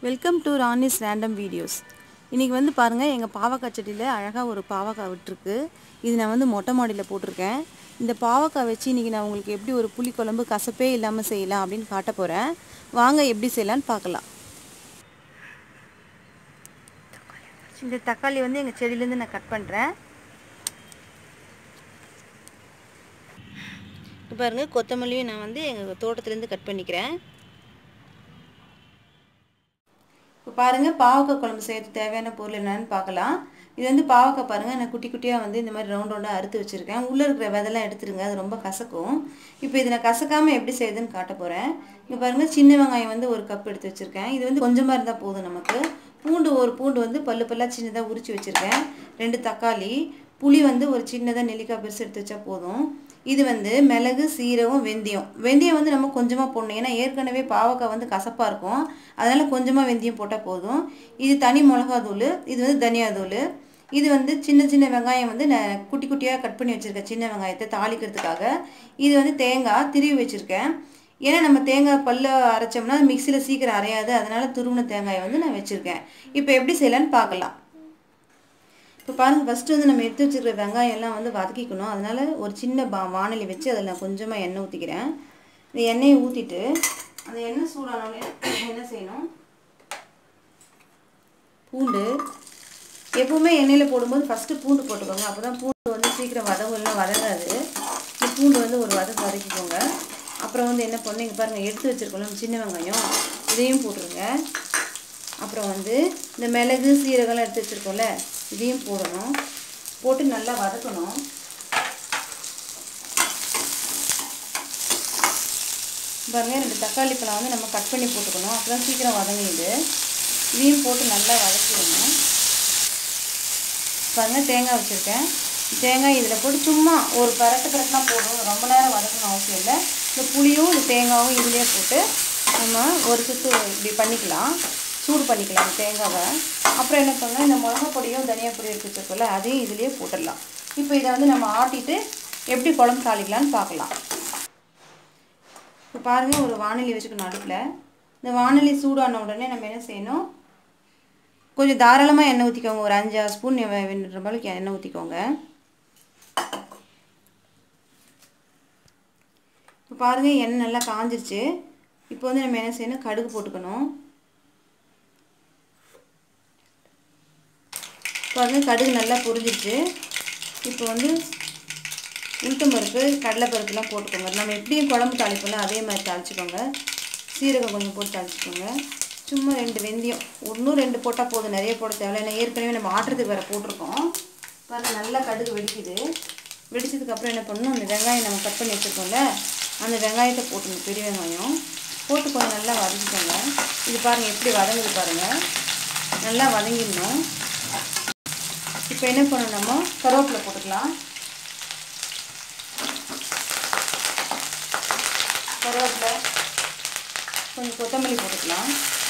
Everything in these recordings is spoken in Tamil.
welcome to Rani's random videos இன்றைக்கி வந்து பாருங்கள் எங்கள் பாவக்காய் செடியில் அழகாக ஒரு பாவக்காய் விட்டுருக்கு இது நான் வந்து மொட்டை மாடியில் போட்டிருக்கேன் இந்த பாவக்காய் வச்சு இன்றைக்கி நான் உங்களுக்கு எப்படி ஒரு புளிக்குழம்பு கசப்பே இல்லாமல் செய்யலாம் அப்படின்னு காட்ட போகிறேன் வாங்க எப்படி செய்யலான்னு பார்க்கலாம் இந்த தக்காளி வந்து எங்கள் செடியிலேருந்து நான் கட் பண்ணுறேன் இப்போ பாருங்கள் கொத்தமல்லியும் நான் வந்து எங்கள் தோட்டத்துலேருந்து கட் பண்ணிக்கிறேன் இப்போ பாருங்கள் பாவக்காய் குழம்பு செய்யறதுக்கு தேவையான பொருள் என்னன்னு பார்க்கலாம் இது வந்து பாவக்காய் பாருங்கள் நான் குட்டி குட்டியாக வந்து இந்த மாதிரி ரவுண்ட் ரவுண்டாக அறுத்து வச்சுருக்கேன் உள்ளே இருக்கிற விதெல்லாம் எடுத்துருங்க அது ரொம்ப கசக்கும் இப்போ இதை நான் கசக்காமல் எப்படி செய்யுதுன்னு காட்ட போகிறேன் இங்கே பாருங்கள் சின்ன வெங்காயம் வந்து ஒரு கப் எடுத்து வச்சுருக்கேன் இது வந்து கொஞ்சமாக இருந்தால் போதும் நமக்கு பூண்டு ஒரு பூண்டு வந்து பல்லு பல்லாக சின்னதாக உரிச்சு வச்சுருக்கேன் ரெண்டு தக்காளி புளி வந்து ஒரு சின்னதாக நெல்லிக்காய் பெருசு எடுத்து வச்சா போதும் இது வந்து மிளகு சீரகம் வெந்தயம் வெந்தயம் வந்து நம்ம கொஞ்சமாக போடணும் ஏன்னா ஏற்கனவே பாவக்காய் வந்து கசப்பாக இருக்கும் அதனால் கொஞ்சமாக வெந்தயம் போட்டால் போதும் இது தனி மிளகாத்தூள் இது வந்து தனியாத்தூள் இது வந்து சின்ன சின்ன வெங்காயம் வந்து நான் குட்டி குட்டியாக கட் பண்ணி வச்சுருக்கேன் சின்ன வெங்காயத்தை தாளிக்கிறதுக்காக இது வந்து தேங்காய் திருவி வச்சுருக்கேன் ஏன்னா நம்ம தேங்காய் பல்ல அரைச்சோம்னா மிக்சியில் சீக்கிரம் அரையாது அதனால் துருவின தேங்காயை வந்து நான் வச்சுருக்கேன் இப்போ எப்படி செய்யலான்னு பார்க்கலாம் இப்போ பாருங்கள் ஃபஸ்ட்டு வந்து நம்ம எடுத்து வச்சுருக்கிற வெங்காயம் எல்லாம் வந்து வதக்கிக்கணும் அதனால் ஒரு சின்ன பா வானொலி வச்சு அதில் நான் கொஞ்சமாக எண்ணெய் ஊற்றிக்கிறேன் இந்த எண்ணெயை ஊற்றிட்டு அந்த எண்ணெய் சூடானோடனே என்ன செய்யணும் பூண்டு எப்பவுமே எண்ணெயில் போடும்போது ஃபஸ்ட்டு பூண்டு போட்டுக்கோங்க அப்போ தான் பூண்டு வந்து சீக்கிரம் வதங்கும் இல்லை வதங்காது இந்த பூண்டு வந்து ஒரு வதக்கு வதக்கிக்கோங்க அப்புறம் வந்து என்ன பண்ணணும் இங்கே பாருங்கள் எடுத்து வச்சுருக்கோம் சின்ன வெங்காயம் இதையும் போட்டுருங்க அப்புறம் வந்து இந்த மிளகு சீரகம்லாம் எடுத்து வச்சுருக்கோம்ல இதையும் போடணும் போட்டு நல்லா வதக்கணும் பாருங்க ரெண்டு தக்காளி பழம் வந்து நம்ம கட் பண்ணி போட்டுக்கணும் அப்போ தான் சீக்கிரம் வதங்கிடுது இதையும் போட்டு நல்லா வதக்கிடணும் பாருங்க தேங்காய் வச்சுருக்கேன் தேங்காய் இதில் போட்டு சும்மா ஒரு பரட்டு பரட்டுனா போதும் ரொம்ப நேரம் வதக்கணும் அவசியம் இல்லை இந்த புளியும் இந்த தேங்காயும் இதிலே போட்டு நம்ம ஒரு சுற்று இப்படி பண்ணிக்கலாம் சூடு பண்ணிக்கலாம் தேங்காவை அப்புறம் என்ன பண்ணலாம் இந்த மிளகா பொடியும் தனியா பொடி எடுத்து வச்சுருக்கோம்ல அதையும் இதுலேயே போட்டுடலாம் இப்போ இதை வந்து நம்ம ஆட்டிட்டு எப்படி குழம்பு தாளிக்கலான்னு பார்க்கலாம் இப்போ பாருங்கள் ஒரு வானொலி வச்சுக்கணும் அடுப்பில் இந்த வானொலி சூடான உடனே நம்ம என்ன செய்யணும் கொஞ்சம் தாராளமாக எண்ணெய் ஊற்றிக்கோங்க ஒரு அஞ்சு ஆறு ஸ்பூன் வேணுன்ற மாதிரி எண்ணெய் ஊற்றிக்கோங்க இப்போ பாருங்கள் எண்ணெய் நல்லா காஞ்சிருச்சு இப்போ வந்து நம்ம என்ன செய்யணும் கடுகு போட்டுக்கணும் பாருங்கள் கடுகு நல்லா பொரிஞ்சிருச்சு இப்போ வந்து உளுத்தம்பருப்பு கடலைப்பருப்புலாம் போட்டுக்கோங்க நம்ம எப்படியும் குழம்பு தாளிப்போம்ல அதே மாதிரி தாளிச்சுக்கோங்க சீரகம் கொஞ்சம் போட்டு தாளிச்சுக்கோங்க சும்மா ரெண்டு வெந்தயம் ஒன்றும் ரெண்டு போட்டால் போதும் நிறைய போட தேவை ஏன்னா ஏற்கனவே நம்ம ஆட்டுறதுக்கு வேறு போட்டிருக்கோம் பாருங்கள் நல்லா கடுகு வெடிக்குது வெடிச்சதுக்கப்புறம் என்ன பண்ணணும் அந்த வெங்காயம் நம்ம கட் பண்ணி வச்சுருக்கோம்ல அந்த வெங்காயத்தை போட்டுங்க பெரிய வெங்காயம் போட்டு கொஞ்சம் நல்லா வதக்கிக்கோங்க இது பாருங்கள் எப்படி வதங்குது பாருங்கள் நல்லா வதங்கிடணும் இப்போ என்ன பண்ணணும் நம்ம கருவேப்பிலை போட்டுக்கலாம் கருவேப்பிலை கொஞ்சம் கொத்தமல்லி போட்டுக்கலாம்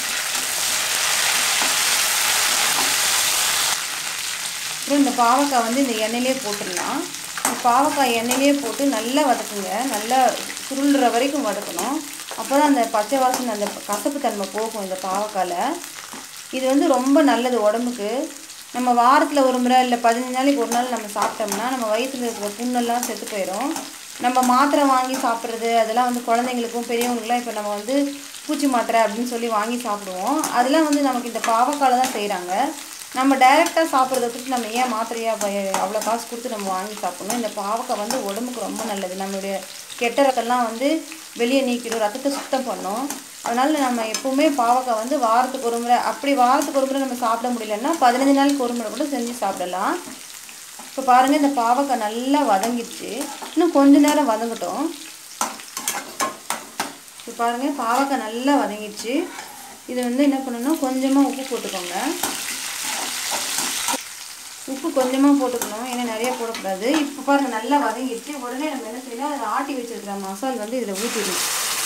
அப்புறம் இந்த பாவக்காய் வந்து இந்த எண்ணெயிலே போட்டுடலாம் இந்த பாவக்காய் எண்ணெயிலே போட்டு நல்லா வதக்குங்க நல்லா சுருள்ற வரைக்கும் வதக்கணும் அப்போ தான் அந்த பச்சை வாசனை அந்த கசப்பு தன்மை போகும் இந்த பாவக்காயில் இது வந்து ரொம்ப நல்லது உடம்புக்கு நம்ம வாரத்தில் ஒரு முறை இல்லை பதினஞ்சு நாளைக்கு ஒரு நாள் நம்ம சாப்பிட்டோம்னா நம்ம வயிற்றில் இருக்கிற புண்ணெல்லாம் செத்து போயிடும் நம்ம மாத்திரை வாங்கி சாப்பிட்றது அதெல்லாம் வந்து குழந்தைங்களுக்கும் பெரியவங்களுக்குலாம் இப்போ நம்ம வந்து பூச்சி மாத்திரை அப்படின்னு சொல்லி வாங்கி சாப்பிடுவோம் அதெல்லாம் வந்து நமக்கு இந்த பாவக்கால தான் செய்கிறாங்க நம்ம டைரெக்டாக சாப்பிட்றத விட்டு நம்ம ஏன் மாத்திரையாக அவ்வளோ காசு கொடுத்து நம்ம வாங்கி சாப்பிட்ணும் இந்த பாவக்காய் வந்து உடம்புக்கு ரொம்ப நல்லது நம்மளுடைய கெட்ட ரத்தம்லாம் வந்து வெளியே நீக்கிடும் ரத்தத்தை சுத்தம் பண்ணும் அதனால் நம்ம எப்போவுமே பாவக்காய் வந்து வாரத்துக்கு ஒரு முறை அப்படி வாரத்துக்கு ஒரு முறை நம்ம சாப்பிட முடியலன்னா பதினஞ்சு நாளுக்கு ஒரு முறை கூட செஞ்சு சாப்பிடலாம் இப்போ பாருங்கள் இந்த பாவக்காய் நல்லா வதங்கிடுச்சு இன்னும் கொஞ்ச நேரம் வதங்கட்டும் இப்போ பாருங்கள் பாவக்காய் நல்லா வதங்கிடுச்சு இது வந்து என்ன பண்ணணும் கொஞ்சமாக உப்பு போட்டுக்கோங்க உப்பு கொஞ்சமாக போட்டுக்கணும் ஏன்னா நிறைய போடக்கூடாது இப்போ பாருங்கள் நல்லா வதங்கிடுச்சு உடனே நம்ம என்ன செய்யலாம் அதை ஆட்டி வச்சுருக்கிற மசால் வந்து இதில் ஊற்றிடணும்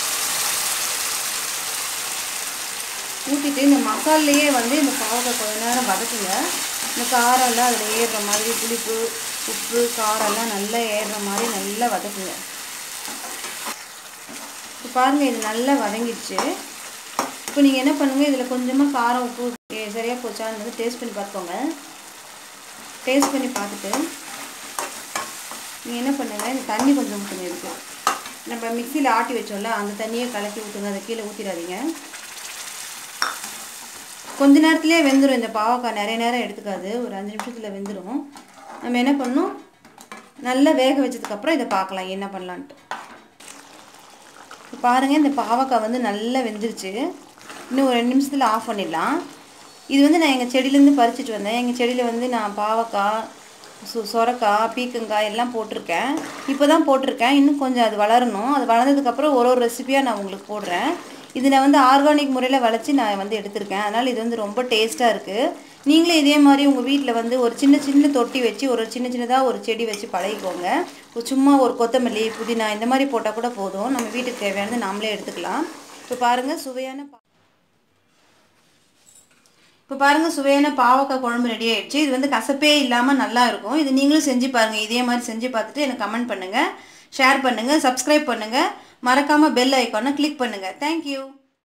ஊற்றிட்டு இந்த மசால்லையே வந்து இந்த பாவக்காய் கொஞ்ச நேரம் வதக்குங்க இந்த காரம்லாம் அதில் ஏறுற மாதிரி புளிப்பு உப்பு காரம்லாம் நல்லா ஏறுற மாதிரி நல்லா வதக்குங்க இப்போ பாருங்கள் இது நல்லா வதங்கிடுச்சு இப்போ நீங்கள் என்ன பண்ணுங்கள் இதில் கொஞ்சமாக காரம் உப்பு ஏ, சரியாக போச்சான்னு வந்து டேஸ்ட் பண்ணி பார்த்துக்கோங்க டேஸ்ட் பண்ணி பார்த்துட்டு நீங்கள் என்ன பண்ணுங்கள் இந்த தண்ணி கொஞ்சம் ஊற்றுங்க இதுக்கு நம்ம மிக்சியில் ஆட்டி வச்சோம்ல அந்த தண்ணியை கலக்கி ஊற்றுங்க அதை கீழே ஊற்றிடாதீங்க கொஞ்ச நேரத்துலேயே வெந்துடும் இந்த பாவக்காய் நிறைய நேரம் எடுத்துக்காது ஒரு அஞ்சு நிமிஷத்தில் வெந்துடும் நம்ம என்ன பண்ணணும் நல்லா வேக வச்சதுக்கப்புறம் இதை பார்க்கலாம் என்ன பண்ணலான்ட்டு இப்போ பாருங்கள் இந்த பாவக்காய் வந்து நல்லா வெந்துருச்சு இன்னும் ஒரு ரெண்டு நிமிஷத்தில் ஆஃப் பண்ணிடலாம் இது வந்து நான் எங்கள் செடியிலேருந்து பறிச்சிட்டு வந்தேன் எங்கள் செடியில் வந்து நான் பாவக்காய் சு சொரக்காய் பீக்கங்காய் எல்லாம் போட்டிருக்கேன் இப்போ தான் போட்டிருக்கேன் இன்னும் கொஞ்சம் அது வளரணும் அது வளர்ந்ததுக்கப்புறம் ஒரு ஒரு ரெசிபியாக நான் உங்களுக்கு போடுறேன் இது நான் வந்து ஆர்கானிக் முறையில் விளைச்சி நான் வந்து எடுத்திருக்கேன் அதனால் இது வந்து ரொம்ப டேஸ்ட்டாக இருக்குது நீங்களும் இதே மாதிரி உங்கள் வீட்டில் வந்து ஒரு சின்ன சின்ன தொட்டி வச்சு ஒரு சின்ன சின்னதாக ஒரு செடி வச்சு பழகிக்கோங்க ஒரு சும்மா ஒரு கொத்தமல்லி புதினா இந்த மாதிரி போட்டால் கூட போதும் நம்ம வீட்டுக்கு தேவையானது நாமளே எடுத்துக்கலாம் இப்போ பாருங்கள் சுவையான பா இப்போ பாருங்கள் சுவையான பாவக்காய் குழம்பு ரெடி ஆயிடுச்சு இது வந்து கசப்பே இல்லாமல் நல்லா இருக்கும் இது நீங்களும் செஞ்சு பாருங்கள் இதே மாதிரி செஞ்சு பார்த்துட்டு எனக்கு கமெண்ட் பண்ணுங்கள் ஷேர் பண்ணுங்கள் சப்ஸ்கிரைப் பண்ணுங்கள் மறக்காமல் பெல் ஐக்கானை கிளிக் பண்ணுங்கள் தேங்க்யூ